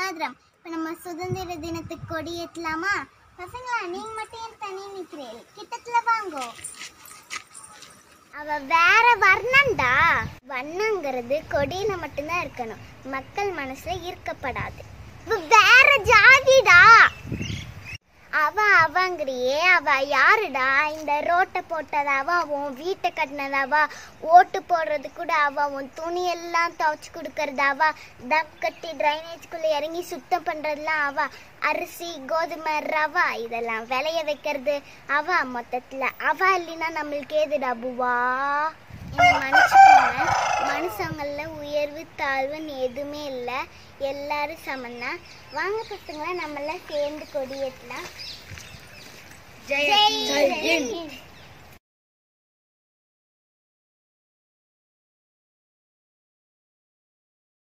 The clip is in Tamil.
மாதிரம் இப்போ நம்ம சுதந்திர தினத்துக்கு கொடி ஏற்றலாமா பசங்களா நீங்க மட்டும் ஏன் தனி நிக்கிறீர்கள் கிட்டத்துல வாங்கோ அவ வேற வர்ணம்டா வண்ணங்கிறது கொடியில மட்டும்தான் இருக்கணும் மக்கள் மனசுல ஈர்க்கப்படாது அவ வேற ஜாதிடா அவ அவங்கிறியே அவ யாருடா இந்த ரோட்டை போட்டதாவா உன் வீட்டை கட்டினதாவா ஓட்டு போடுறது கூட அவ உன் துணியெல்லாம் துவைச்சு கொடுக்கறதாவா தம் கட்டி ட்ரைனேஜ்குள்ள இறங்கி சுத்தம் பண்றதுலாம் அவ அரிசி கோதுமை ரவா இதெல்லாம் விளைய வைக்கிறது அவ மொத்தத்துல அவ இல்லைன்னா நம்மளுக்கு ஏதுடா புவா என்னை மன்னிச்சுக்கோங்க மனுஷங்கள உயர்வு தாழ்வுன்னு எதுவுமே இல்லை எல்லாரும் சமந்தான் வாங்க பசங்களா நம்மளாம் சேர்ந்து கொடியேற்றலாம் ஜெய் ஹிந்த்